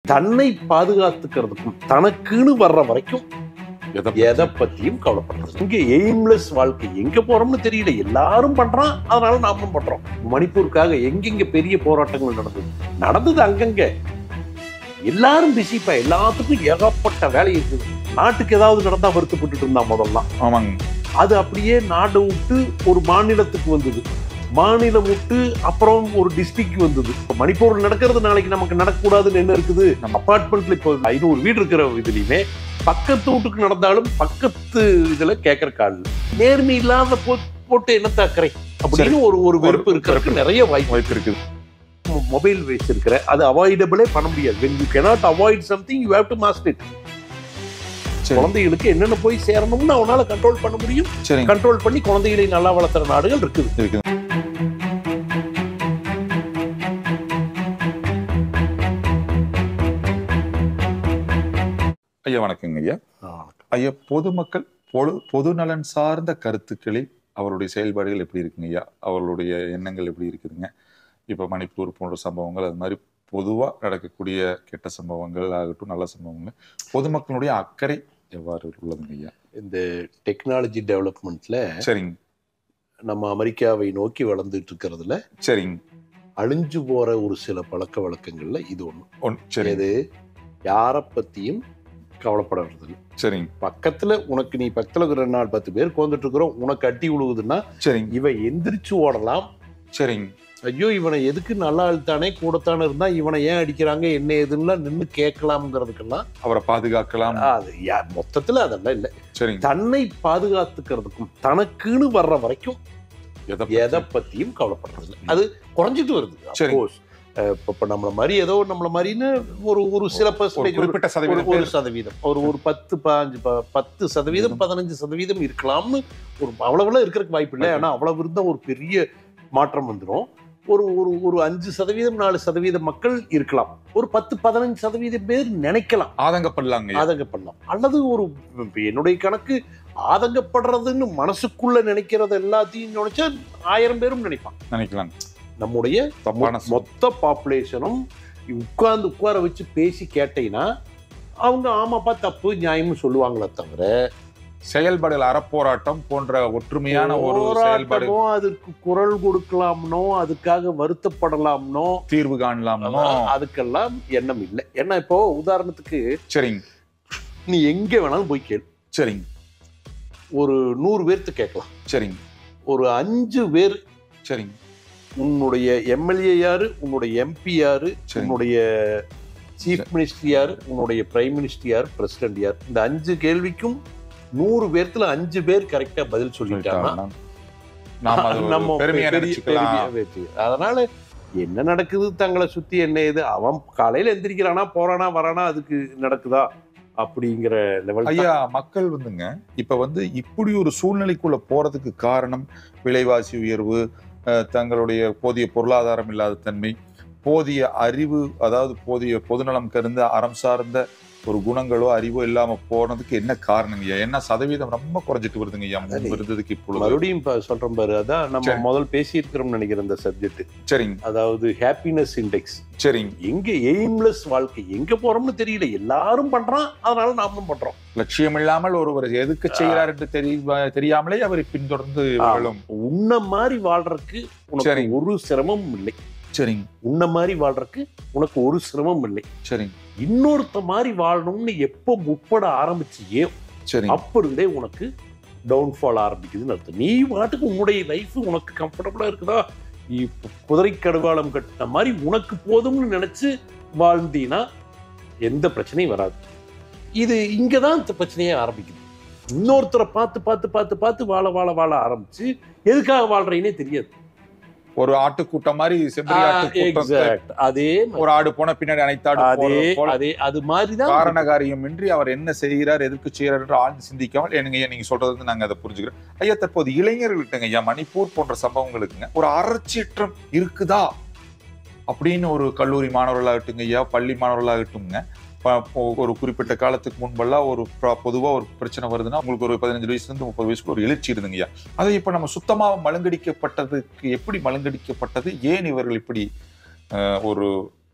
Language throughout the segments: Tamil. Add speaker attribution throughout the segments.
Speaker 1: தன்னை பாதுகாத்துக்கிறதுக்கும் தனக்குன்னு வர்ற வரைக்கும்
Speaker 2: எதை
Speaker 1: எதை பத்தியும் கவலைப்படுறது இங்க எய்ம்லெஸ் வாழ்க்கை எங்க போறோம்னு தெரியல எல்லாரும் பண்றான் அதனால நாமளும் பண்றோம் மணிப்பூருக்காக எங்கெங்க பெரிய போராட்டங்கள் நடந்தது நடந்தது அங்கங்க எல்லாரும் பிஸிப்பா எல்லாத்துக்கும் ஏகப்பட்ட வேலை இருக்குது நாட்டுக்கு ஏதாவது நடந்தா வருத்தப்பட்டுட்டு இருந்தான் முதல்ல
Speaker 2: ஆமாங்க
Speaker 1: அது அப்படியே நாட்டை விட்டு ஒரு மாநிலத்துக்கு வந்தது மாநிலம் விட்டு அப்புறம் ஒரு டிஸ்ட்ரிக்ட் வந்தது இப்ப மணிப்பூர்ல நடக்கிறது நாளைக்கு நமக்கு நடக்கக்கூடாதுன்னு என்ன இருக்குது நம்ம அபார்ட்மெண்ட்ல இப்போ ஐநூறு வீடு இருக்கிற இதுலயுமே பக்கத்து வீட்டுக்கு நடந்தாலும் பக்கத்து இதுல கேட்கற கால் நேர்மை இல்லாத போ- போட்டு என்னத்த அக்கறை அப்படின்னு ஒரு ஒரு வெறுப்பு இருக்கிறதுக்கு நிறைய வாய்ப்பு
Speaker 2: வாய்ப்பு இருக்குது
Speaker 1: மொபைல் வச்சிருக்கிற அது அவாய்டபிளே பண்ண முடியாது when you cannot avoid something you have to master it
Speaker 2: சரி
Speaker 1: குழந்தைகளுக்கு என்னென்ன போய் சேரணும்னு அவனால கண்ட்ரோல் பண்ண முடியும்
Speaker 2: சரிங்க
Speaker 1: கண்ட்ரோல் பண்ணி குழந்தைகளை நல்லா வளர்த்துற நாடுகள் இருக்குது
Speaker 2: இருக்குது ஐயா வணக்கங்க ஐயா ஐயா பொதுமக்கள் பொது பொது நலன் சார்ந்த கருத்துக்களில் அவருடைய செயல்பாடுகள் எப்படி இருக்குங்க ஐயா அவர்களுடைய எண்ணங்கள் எப்படி இருக்குதுங்க இப்போ மணிப்பூர் போன்ற சம்பவங்கள் அது மாதிரி பொதுவாக நடக்கக்கூடிய கெட்ட சம்பவங்கள் ஆகட்டும் நல்ல சம்பவங்கள் பொதுமக்களுடைய அக்கறை எவ்வாறு உள்ளதுங்க ஐயா
Speaker 1: இந்த டெக்னாலஜி டெவலப்மெண்ட்ல
Speaker 2: சரிங்க
Speaker 1: நம்ம அமெரிக்காவை நோக்கி வளர்ந்துட்டு இருக்கிறதுல
Speaker 2: சரிங்க
Speaker 1: அழிஞ்சு போற ஒரு சில பழக்க வழக்கங்கள்ல இது ஒண்ணு
Speaker 2: ஒன் சரிங்க
Speaker 1: எது யாரை பத்தியும் கவலைப்படுறது இல்ல.
Speaker 2: சரிங்க
Speaker 1: பக்கத்துல உனக்கு நீ பக்கத்துல இருக்கிற ரெண்டு நாள் பத்து பேர் கோந்துட்டு இருக்கிறோம் உனக்கு அட்டி விழுகுதுன்னா
Speaker 2: சரிங்க
Speaker 1: இவன் எந்திரிச்சு ஓடலாம்
Speaker 2: சரிங்க
Speaker 1: ஐயோ இவனை எதுக்கு நல்லா அழுத்தானே கூடத்தானே இருந்தா இவனை ஏன் அடிக்கிறாங்க என்ன ஏதுன்னுலாம் நின்று கேட்கலாம்ங்கிறதுக்கெல்லாம்
Speaker 2: அவரை பாதுகாக்கலாம்
Speaker 1: அது யா- மொத்தத்துல அதெல்லாம் இல்ல
Speaker 2: சரிங்க
Speaker 1: தன்னை பாதுகாத்துக்கிறதுக்கும் தனக்குன்னு வர்ற வரைக்கும்
Speaker 2: எதை
Speaker 1: எதை பத்தியும் கவலைப்படுறது இல்ல. அது குறைஞ்சிட்டு வருது
Speaker 2: சரி.
Speaker 1: Of course. அஹ் இப்ப இப்ப நம்மள மாதிரி ஏதோ நம்மள மாதிரின்னு ஒரு ஒரு சில
Speaker 2: ஒரு
Speaker 1: பர்சன்டேஜ்
Speaker 2: குறிப்பிட்ட
Speaker 1: ஒரு
Speaker 2: சதவீதம்
Speaker 1: ஒரு
Speaker 2: பேர்
Speaker 1: சதவீதம் ஒரு ஒரு பத்து பாஞ்சு ப- பத்து சதவீதம் பதினஞ்சு சதவீதம் இருக்கலாம்னு ஒரு அவ்வளவுலாம் இருக்கிறதுக்கு வாய்ப்பு இல்லை
Speaker 2: வாய்ப்பு
Speaker 1: ஆனா அவ்வளவு இருந்தா ஒரு பெரிய மாற்றம் வந்துடும் ஒரு ஒரு ஒரு அஞ்சு சதவீதம் நாலு சதவீதம் மக்கள் இருக்கலாம் ஒரு பத்து பதினஞ்சு சதவீதம் பேர் நினைக்கலாம்
Speaker 2: ஆதங்கப்படலாங்க ஐயா.
Speaker 1: ஆதங்கப்படலாம் அல்லது ஒரு இப்ப என்னுடைய கணக்கு ஆதங்கப்படுறதுன்னு மனசுக்குள்ள நினைக்கிறது எல்லாத்தையும் நினைச்சா ஆயிரம் பேரும் நினைப்பான்
Speaker 2: நினைக்கலாங்க
Speaker 1: நம்முடைய
Speaker 2: தப்பான
Speaker 1: மொ- மொத்த பாப்புலேஷனும் உட்கார்ந்து உட்கார வச்சு பேசி கேட்டீங்கன்னா அவங்க ஆமாப்பா தப்பு நியாயம்னு சொல்லுவாங்களே தவிர
Speaker 2: செயல்பாடுகள் அறப்போராட்டம் போன்ற ஒற்றுமையான ஒரு செயல்பாடு
Speaker 1: போராட்டமோ அதுக்கு குரல் கொடுக்கலாம்னோ அதுக்காக வருத்தப்படலாம்னோ
Speaker 2: தீர்வு காணலாமோ
Speaker 1: அதுக்கெல்லாம் எண்ணம் இல்லை ஏன்னா இப்போ உதாரணத்துக்கு
Speaker 2: சரிங்க
Speaker 1: நீ எங்க வேணாலும் போய் கேளு
Speaker 2: சரிங்க
Speaker 1: ஒரு நூறு பேர்த்து கேட்கலாம்
Speaker 2: சரிங்க
Speaker 1: ஒரு அஞ்சு பேர்
Speaker 2: சரிங்க
Speaker 1: உன்னுடைய எம்எல்ஏ யாரு உன்னுடைய எம்பி யாரு
Speaker 2: சரிங்க
Speaker 1: உன்னுடைய சீஃப் மினிஸ்டர் யார் உன்னுடைய பிரைம் மினிஸ்டர் யார் பிரசிடென்ட் யார் இந்த அஞ்சு கேள்விக்கும் நூறு பேர்த்துல அஞ்சு பேர் கரெக்டா பதில் சொல்லிட்டாங்கன்னா
Speaker 2: நாம அது ஒரு
Speaker 1: நம்ம
Speaker 2: பெருமையா
Speaker 1: பெரிய-
Speaker 2: நினைச்சுக்கலாம்
Speaker 1: பெருமையா வச்சு. அதனால என்ன நடக்குது தங்களை சுத்தி என்ன இது அவன் காலையில எந்திரிக்கிறானா போறானா வரானா அதுக்கு நடக்குதா அப்படிங்கிற லெவல்
Speaker 2: ஐயா மக்கள் வந்துங்க இப்ப வந்து இப்படி ஒரு சூழ்நிலைக்குள்ள போறதுக்கு காரணம் விலைவாசி உயர்வு அஹ், தங்களுடைய போதிய பொருளாதாரம் இல்லாத தன்மை போதிய அறிவு அதாவது போதிய பொதுநலம் கருந்த அறம் சார்ந்த ஒரு குணங்களோ அறிவோ இல்லாம போனதுக்கு என்ன காரணங்க ஐயா என்ன சதவீதம் ரொம்ப குறைஞ்சிட்டு வருதுங்க ஐயா முன்பு இருந்ததுக்கு இப்பொழுது
Speaker 1: மறுபடியும் இப்ப சொல்றேன் பாரு அதான் நம்ம
Speaker 2: சரி.
Speaker 1: முதல் பேசியிருக்கிறோம்னு நினைக்கிறேன் இந்த சப்ஜெக்ட்
Speaker 2: சரிங்க
Speaker 1: அதாவது ஹாப்பினஸ் இண்டெக்ஸ்
Speaker 2: சரிங்க
Speaker 1: எங்க எய்ம்லெஸ் வாழ்க்கை எங்க போறோம்னு தெரியல எல்லாரும் பண்றான் அதனால நாமளும் பண்றோம்
Speaker 2: லட்சியம் இல்லாமல் ஒருவர் எதுக்கு செய்கிறார் என்று தெரிய தெரியாமலே அவரை பின்தொடர்ந்து இவர்களும்
Speaker 1: உன்ன மாதிரி வாழ்றதுக்கு உனக்கு
Speaker 2: சரி.
Speaker 1: ஒரு சிரமமும் இல்லை
Speaker 2: சரிங்க
Speaker 1: உன்ன மாதிரி வாழ்றதுக்கு உனக்கு ஒரு சிரமம் இல்லை
Speaker 2: சரிங்க
Speaker 1: இன்னொருத்த மாதிரி வாழணும்னு எப்போ முற்பட ஆரம்பிச்சியே
Speaker 2: சரிங்க
Speaker 1: அப்ப இருந்தே உனக்கு டவுன்ஃபால் ஆரம்பிக்குதுன்னு அர்த்தம் நீ பாட்டுக்கு உன்னுடைய லைஃப் உனக்கு கம்ஃபர்டபுளா இருக்குதா நீ பு- குதிரை கடுவாளம் கட்டின மாதிரி உனக்கு போதும்னு நினைச்சு வாழ்ந்தீன்னா எந்த பிரச்சனையும் வராது இது இங்கதான் இந்த பிரச்சனையே ஆரம்பிக்குது இன்னொருத்தரை பார்த்து பார்த்து பார்த்து பார்த்து வாழ வாழ வாழ ஆரம்பிச்சு எதுக்காக வாழ்றீனே தெரியாது
Speaker 2: ஒரு ஆட்டுக்கூட்டம் மாதிரி செம்பரி ஆட்டுக்கூட்டம்
Speaker 1: எக்ஸாக்ட் அதே மாதிரி.
Speaker 2: ஒரு ஆடு போன பின்னாடி அனைத்தாடு
Speaker 1: அதே
Speaker 2: போறது போல
Speaker 1: அதே அது மாதிரிதான்
Speaker 2: காரண காரியமின்றி அவர் என்ன செய்கிறார் எதற்கு செய்கிறார் என்று ஆழ்ந்து சிந்திக்காமல் எனக்கு ஐயா நீங்க சொல்றது வந்து நாங்க அதை புரிஞ்சுக்கிறோம் ஐயா தற்போது இளைஞர்கள்ட்டங்க ஐயா மணிப்பூர் போன்ற சம்பவங்களுக்குங்க ஒரு அறச்சீற்றம் இருக்குதா அப்படின்னு ஒரு கல்லூரி மாணவர்களாகட்டுங்க ஐயா பள்ளி மாணவர்களாகட்டும்ங்க ப- பொ- ஒரு குறிப்பிட்ட காலத்துக்கு முன்பெல்லாம் ஒரு ப- பொதுவா ஒரு பிரச்சனை வருதுன்னா உங்களுக்கு ஒரு பதினஞ்சு வயசுல இருந்து முப்பது வயசுக்கு ஒரு எழுச்சி இருந்துங்க ஐயா அது இப்ப நம்ம சுத்தமா மழுங்கடிக்கப்பட்டதுக்கு எப்படி மழுங்கடிக்கப்பட்டது ஏன் இவர்கள் இப்படி அஹ், ஒரு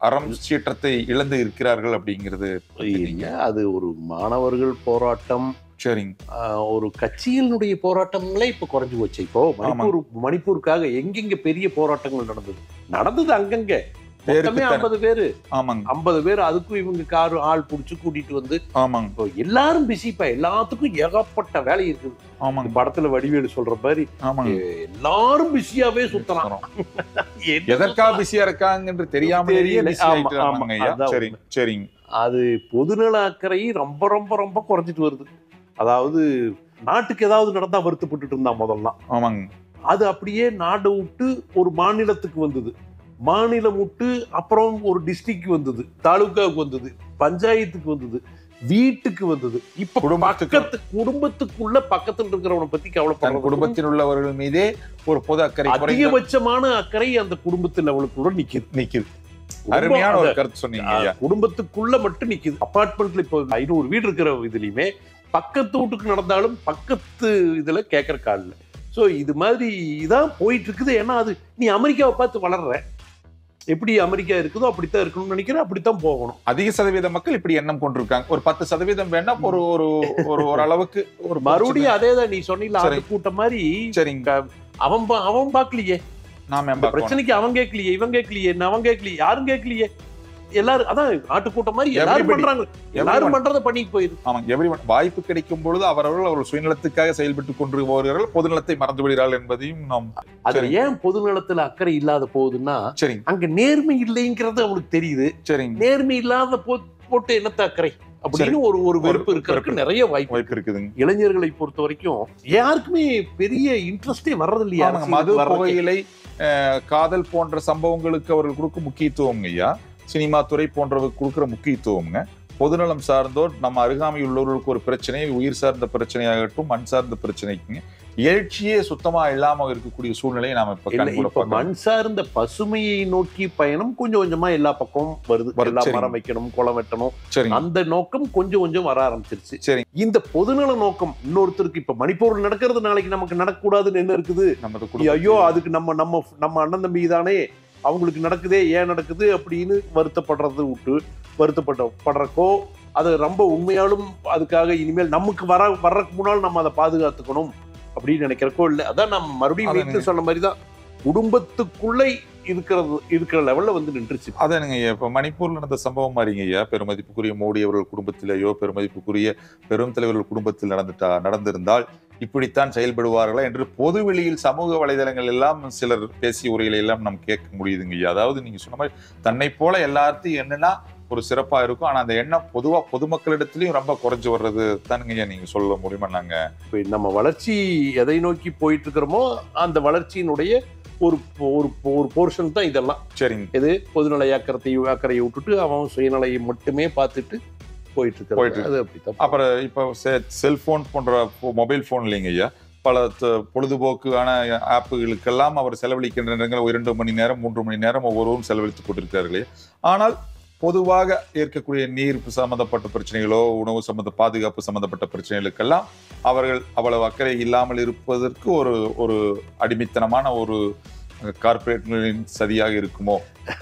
Speaker 2: அறம் சீற்றத்தை இழந்து இருக்கிறார்கள் அப்படிங்கிறது
Speaker 1: இல்ல அது ஒரு மாணவர்கள் போராட்டம்
Speaker 2: சரிங்க
Speaker 1: ஆஹ், ஒரு கட்சியினுடைய போராட்டங்களே இப்ப குறைஞ்சு போச்சு இப்போ மணிப்பூர் மணிப்பூருக்காக எங்கெங்க பெரிய போராட்டங்கள் நடந்தது நடந்தது அங்கங்க மொத்தமே
Speaker 2: பேருக்கு
Speaker 1: ஐம்பது பேரு
Speaker 2: ஆமாங்க
Speaker 1: ஐம்பது பேர் அதுக்கும் இவங்க காரு ஆள் புடிச்சு கூட்டிட்டு வந்து
Speaker 2: ஆமாங்க
Speaker 1: இப்போ எல்லாரும் பிஸிப்பா எல்லாத்துக்கும் ஏகப்பட்ட வேலை இருக்குது
Speaker 2: ஆமாங்க
Speaker 1: படத்துல வடிவேலு சொல்ற மாதிரி
Speaker 2: ஆமாங்க
Speaker 1: எல்லாரும் பிஸியாவே சுத்தலாம் என்ன
Speaker 2: எதற்காக பிஸியா இருக்காங்க என்று தெரியாமலேயே
Speaker 1: தெரியல.
Speaker 2: பிஸி
Speaker 1: ஆமா,
Speaker 2: ஆயிட்டு
Speaker 1: ஆமா.
Speaker 2: இருக்காங்க ஐயா
Speaker 1: அதான்
Speaker 2: சரி சரிங்க
Speaker 1: அது பொதுநல அக்கறை ரொம்ப ரொம்ப ரொம்ப குறைஞ்சிட்டு வருது அதாவது நாட்டுக்கு ஏதாவது நடந்தா வருத்தப்பட்டுட்டு இருந்தா முதல்லாம்
Speaker 2: ஆமாங்க
Speaker 1: அது அப்படியே நாடு விட்டு ஒரு மாநிலத்துக்கு வந்தது மாநிலம் விட்டு அப்புறம் ஒரு டிஸ்ட்ரிக்ட் வந்தது தாலுகாவுக்கு வந்தது பஞ்சாயத்துக்கு வந்தது வீட்டுக்கு வந்தது இப்ப
Speaker 2: குடும்பத்துக்கு
Speaker 1: பக்கத்து குடும்பத்துக்குள்ள பக்கத்துல இருக்கிறவனை பத்தி
Speaker 2: தன்
Speaker 1: கவலைப்படுறது
Speaker 2: குடும்பத்தில் உள்ளவர்கள் மீதே ஒரு பொது அக்கறை குறைந்த
Speaker 1: அதிகபட்சமான அக்கறை அந்த குடும்பத்து லெவலுக்குள்ள நிக்குது
Speaker 2: நிக்குது
Speaker 1: ரொம்ப
Speaker 2: அருமையான ஒரு
Speaker 1: அந்த-
Speaker 2: கருத்து சொன்னீங்க ஐயா
Speaker 1: குடும்பத்துக்குள்ள மட்டும் நிக்குது அபார்ட்மெண்ட்ல இப்போ ஐநூறு வீடு இருக்கிற இதுலயுமே பக்கத்து வீட்டுக்கு நடந்தாலும் பக்கத்து இதுல கேட்கற கால் ஸோ இது மாதிரி இதான் போயிட்டு இருக்குது ஏன்னா அது நீ அமெரிக்காவை பார்த்து வளர்ற எப்படி அமெரிக்கா இருக்குதோ அப்படித்தான் இருக்கணும்னு நினைக்கிறேன் அப்படித்தான் போகணும்
Speaker 2: அதிக சதவீத மக்கள் இப்படி எண்ணம் கொண்டிருக்காங்க ஒரு பத்து சதவீதம் வேணா ஒரு ஒரு ஒரு ஒரு அளவுக்கு ஒரு
Speaker 1: மறுபடியும் அதே தான் நீ சொன்னீல
Speaker 2: சரி.
Speaker 1: ஆட்டு கூட்டம் மாதிரி
Speaker 2: சரிங்க
Speaker 1: அவன் பா- அவன் பார்க்கலையே
Speaker 2: நாம
Speaker 1: இந்த பிரச்சனைக்கு அவன் கேட்கலையே இவன் கேட்கலையே அவன் கேட்கலையே யாரும் கேட்கலையே எல்லாரும் அதான் ஆட்டுக்கூட்டம் மாதிரி எல்லாரும்
Speaker 2: Everybody.
Speaker 1: பண்றாங்க எல்லாரும்
Speaker 2: Everyone.
Speaker 1: பண்றத பண்ணிட்டு போயிரு
Speaker 2: ஆமாங்க எவ்ரி வாய்ப்பு கிடைக்கும் பொழுது அவரவர்கள் அவர்கள் சுயநலத்துக்காக செயல்பட்டு கொண்டு வருகிறார்கள் பொதுநலத்தை மறந்து விடுகிறார்கள் என்பதையும் நாம்
Speaker 1: அது
Speaker 2: சரி.
Speaker 1: ஏன் பொதுநலத்துல அக்கறை இல்லாத போகுதுன்னா
Speaker 2: சரிங்க
Speaker 1: அங்க நேர்மை இல்லைங்கிறது அவங்களுக்கு தெரியுது
Speaker 2: சரிங்க
Speaker 1: நேர்மை இல்லாத போ போட்டு என்னத்த அக்கறை அப்படின்னு ஒரு ஒரு வெறுப்பு
Speaker 2: ஒரு
Speaker 1: இருக்கிறதுக்கு
Speaker 2: வெறுப்பு.
Speaker 1: நிறைய வாய்ப்பு
Speaker 2: வாய்ப்பு இருக்குதுங்க
Speaker 1: இளைஞர்களை பொறுத்த வரைக்கும் யாருக்குமே பெரிய இன்ட்ரெஸ்டே வர்றது இல்லையா
Speaker 2: ஆமாங்க மது புகையிலை அஹ், காதல் போன்ற சம்பவங்களுக்கு அவர்கள் கொடுக்கும் முக்கியத்துவம் ஐயா சினிமா துறை போன்றவர்கள் கொடுக்கிற முக்கியத்துவம்ங்க பொதுநலம் சார்ந்தோர் நம்ம அருகாமையில் உள்ளவர்களுக்கு ஒரு பிரச்சனை உயிர் சார்ந்த பிரச்சனையாகட்டும் மண் சார்ந்த பிரச்சனைக்குங்க எழுச்சியே சுத்தமா இல்லாம இருக்கக்கூடிய சூழ்நிலையை நாம இப்ப
Speaker 1: இல்ல
Speaker 2: கண்கூட
Speaker 1: இப்ப
Speaker 2: பார்க்கிறோம்.
Speaker 1: மண் சார்ந்த பசுமையை நோக்கி பயணம் கொஞ்சம் கொஞ்சமா எல்லா பக்கமும் வருது
Speaker 2: வருது,
Speaker 1: எல்லா
Speaker 2: சரிங்க.
Speaker 1: மரம் வைக்கணும் குளம் வெட்டணும்
Speaker 2: சரிங்க
Speaker 1: அந்த நோக்கம் கொஞ்சம் கொஞ்சம் வர ஆரம்பிச்சிருச்சு
Speaker 2: சரிங்க.
Speaker 1: இந்த பொதுநல நோக்கம் இன்னொருத்தருக்கு இப்ப மணிப்பூர்ல நடக்கிறது நாளைக்கு நமக்கு நடக்கக்கூடாதுன்னு என்ன இருக்குது
Speaker 2: நமது
Speaker 1: ஐயோ
Speaker 2: குடும்பத்தில்
Speaker 1: அதுக்கு நம்ம நம்ம நம்ம அண்ணன் தம்பி தானே அவங்களுக்கு நடக்குதே ஏன் நடக்குது அப்படின்னு வருத்தப்படுறது விட்டு வருத்தப்பட்ட படுறக்கோ அது ரொம்ப உண்மையாலும் அதுக்காக இனிமேல் நமக்கு வர வர்றதுக்கு முன்னால் நம்ம அதை பாதுகாத்துக்கணும் அப்படின்னு நினைக்கிறக்கோ இல்லை அதான் நம்ம மறுபடியும்
Speaker 2: அதான்
Speaker 1: வீட்டு சொன்ன மாதிரி தான் குடும்பத்துக்குள்ளே இருக்கிறது இருக்கிற லெவல்ல வந்து நின்றுச்சு
Speaker 2: அதானுங்க ஐயா இப்ப மணிப்பூர்ல நடந்த சம்பவம் மாதிரிங்க ஐயா பெருமதிப்புக்குரிய மோடி அவர்கள் குடும்பத்திலேயோ பெருமதிப்புக்குரிய பெரும் தலைவர்கள் குடும்பத்தில் நடந்துட்டா நடந்திருந்தால் இப்படித்தான் செயல்படுவார்களா என்று பொது வெளியில் சமூக வலைதளங்கள் எல்லாம் சிலர் பேசிய உரைகளை எல்லாம் நாம் கேட்க முடியுதுங்க ஐயா அதாவது நீங்க சொன்ன மாதிரி தன்னை போல எல்லாத்தையும் என்னன்னா ஒரு சிறப்பா இருக்கும் ஆனா அந்த எண்ணம் பொதுவா பொதுமக்களிடத்திலயும் ரொம்ப குறைஞ்சு வர்றது தானுங்க ஐயா நீங்க சொல்ல முடியுமா நாங்க
Speaker 1: இப்ப நம்ம வளர்ச்சி எதை நோக்கி போயிட்டு இருக்கிறோமோ அந்த வளர்ச்சியினுடைய ஒரு ஒரு ஒரு போர்ஷன் தான் இதெல்லாம்
Speaker 2: சரிங்க
Speaker 1: எது பொதுநல அக்கறத்தை அக்கறையை விட்டுட்டு அவன் சுயநலையை மட்டுமே பார்த்துட்டு போயிட்டு
Speaker 2: போயிட்டு
Speaker 1: இருக்கிறது அது அப்படித்தான்
Speaker 2: அப்புறம் இப்போ செல்போன் போன்ற மொபைல் போன் இல்லைங்க ஐயா பல த- பொழுதுபோக்கான ஆப்புகளுக்கெல்லாம் அவர் செலவழிக்கின்ற நேரங்கள் ஒரு இரண்டு மணி நேரம் மூன்று மணி நேரம் ஒவ்வொருவரும் செலவழித்துக் கொண்டிருக்கிறார்களே ஆனால் பொதுவாக இருக்கக்கூடிய நீர் சம்பந்தப்பட்ட பிரச்சனைகளோ உணவு சம்பந்த பாதுகாப்பு சம்பந்தப்பட்ட பிரச்சனைகளுக்கெல்லாம் அவர்கள் அவ்வளவு அக்கறை இல்லாமல் இருப்பதற்கு ஒரு ஒரு அடிமைத்தனமான ஒரு கார்பரேட்களின் சதியாக இருக்குமோ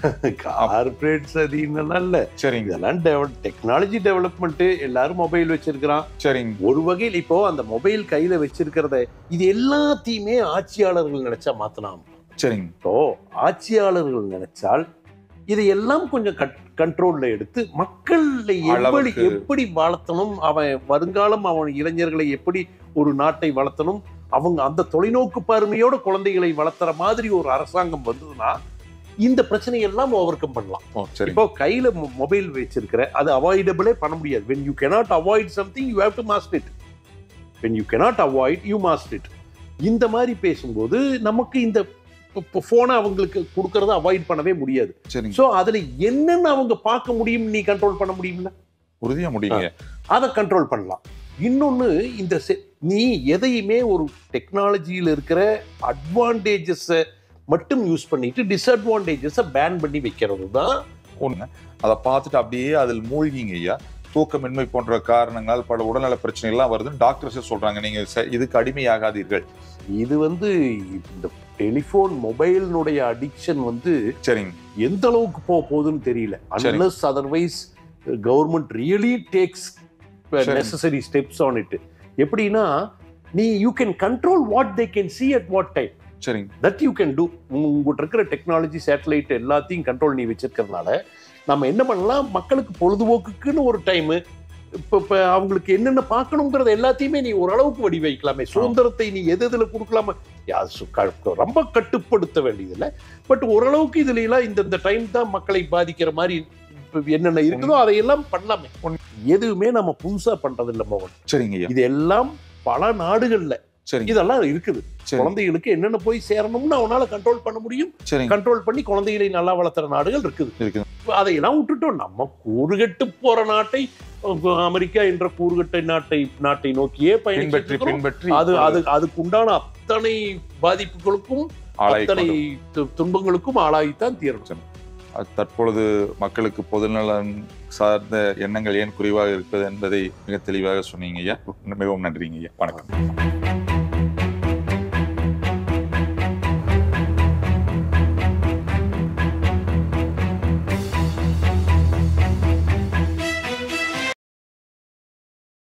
Speaker 1: கார்பரேட் சதின்னு இல்ல
Speaker 2: சரிங்க
Speaker 1: இதெல்லாம் டெவலப் டெக்னாலஜி டெவலப்மெண்ட் எல்லாரும் மொபைல் வச்சிருக்கிறான்
Speaker 2: சரிங்க
Speaker 1: ஒரு வகையில் இப்போ அந்த மொபைல் கையில வச்சிருக்கிறத இது எல்லாத்தையுமே ஆட்சியாளர்கள் நினைச்சா மாத்தலாம்
Speaker 2: சரிங்க
Speaker 1: இப்போ ஆட்சியாளர்கள் நினைச்சால் இதையெல்லாம் கொஞ்சம் கண்ட்ரோல்ல எடுத்து மக்களை எப்படி
Speaker 2: அளவுக்கு.
Speaker 1: எப்படி வளர்த்தணும் அவன் வருங்காலம் அவன் இளைஞர்களை எப்படி ஒரு நாட்டை வளர்த்தணும் அவங்க அந்த தொலைநோக்கு பார்வையோட குழந்தைகளை வளர்த்துற மாதிரி ஒரு அரசாங்கம் வந்ததுன்னா இந்த பிரச்சனை எல்லாம் ஓவர் கம் பண்ணலாம்
Speaker 2: ஓ சரிங்க
Speaker 1: இப்போ கையில மொபைல் வச்சிருக்கிற அது அவாய்டபிளே பண்ண முடியாது when you cannot avoid something you have to master it when you cannot avoid you master it இந்த மாதிரி பேசும்போது நமக்கு இந்த போனை அவங்களுக்கு கொடுக்கறத அவாய்ட் பண்ணவே முடியாது
Speaker 2: சரிங்க
Speaker 1: சோ அதுல என்னன்னு அவங்க பார்க்க முடியும் நீ கண்ட்ரோல் பண்ண முடியும்ல
Speaker 2: உறுதியா முடியுங்க
Speaker 1: அதை கண்ட்ரோல் பண்ணலாம் இன்னொன்னு இந்த செ- நீ எதையுமே ஒரு டெக்னாலஜியில் இருக்கிற அட்வான்டேஜஸை மட்டும் யூஸ் பண்ணிட்டு டிஸ்அட்வான்டேஜஸை பேன் பண்ணி வைக்கிறது தான்
Speaker 2: ஒண்ணு அதை பார்த்துட்டு அப்படியே அதில் மூழ்கிங்க ஐயா தூக்கமின்மை போன்ற காரணங்களால் பல உடல்நல பிரச்சனைகள்லாம் வருதுன்னு டாக்டர்ஸே சொல்றாங்க நீங்க ச- இதுக்கு அடிமையாகாதீர்கள்
Speaker 1: இது வந்து இந்த டெலிஃபோன் மொபைலினுடைய அடிக்ஷன் வந்து
Speaker 2: சரிங்க
Speaker 1: எந்த அளவுக்கு போக போகுதுன்னு தெரியல
Speaker 2: சரி.
Speaker 1: Unless otherwise government really takes
Speaker 2: சரி.
Speaker 1: நெசசரி ஸ்டெப்ஸ் ஆன் இட் எப்படின்னா நீ you can control what they can see at what time
Speaker 2: சரிங்க
Speaker 1: தட் யூ கேன் டூ உங்ககிட்ட இருக்கிற டெக்னாலஜி சேட்டலைட் எல்லாத்தையும் கண்ட்ரோல் நீ வச்சிருக்கிறதுனால நம்ம என்ன பண்ணலாம் மக்களுக்கு பொழுதுபோக்குக்குன்னு ஒரு டைமு இப்போ இப்போ அவங்களுக்கு என்னென்ன பார்க்கணுங்கிறத எல்லாத்தையுமே நீ ஓரளவுக்கு வடிவைக்கலாமே சுதந்திரத்தை நீ எது எதில் கொடுக்கலாமா யா, சு- க- ரொம்ப கட்டுப்படுத்த வேண்டியதில்லை பட் ஓரளவுக்கு இதுல எல்லாம் இந்த இந்த டைம் தான் மக்களை பாதிக்கிற மாதிரி இப்ப என்னென்ன இருக்குதோ அதையெல்லாம் பண்ணலாமே எதுவுமே நம்ம புதுசா பண்றது இல்லை மோகன்
Speaker 2: சரிங்க ஐயா
Speaker 1: இது எல்லாம் பல நாடுகள்ல
Speaker 2: சரிங்க
Speaker 1: இதெல்லாம் இருக்குது
Speaker 2: சரி
Speaker 1: குழந்தைகளுக்கு என்னென்ன போய் சேரணும்னு அவனால கண்ட்ரோல் பண்ண முடியும்
Speaker 2: சரிங்க
Speaker 1: கண்ட்ரோல் பண்ணி குழந்தைகளை நல்லா வளர்த்துற நாடுகள் இருக்குது
Speaker 2: இருக்குது
Speaker 1: அதையெல்லாம் விட்டுட்டோம் நம்ம கூறுகட்டு போற நாட்டை அஹ், அமெரிக்கா என்ற கூறுகட்டை நாட்டை நாட்டை நோக்கியே
Speaker 2: பின்பற்றி
Speaker 1: பயணிச்சு
Speaker 2: பின்பற்றி
Speaker 1: அது அது அதுக்கு உண்டான அத்தனை பாதிப்புகளுக்கும்
Speaker 2: ஆளாகி
Speaker 1: அத்தனை
Speaker 2: கொண்டு-
Speaker 1: து- துன்பங்களுக்கும் ஆளாகித்தான் தீரணும்
Speaker 2: அது தற்பொழுது மக்களுக்கு பொதுநலன் சார்ந்த எண்ணங்கள் ஏன் குறைவாக இருப்பது என்பதை மிக தெளிவாக சொன்னீங்க ஐயா மிகவும் நன்றிங்க ஐயா வணக்கம்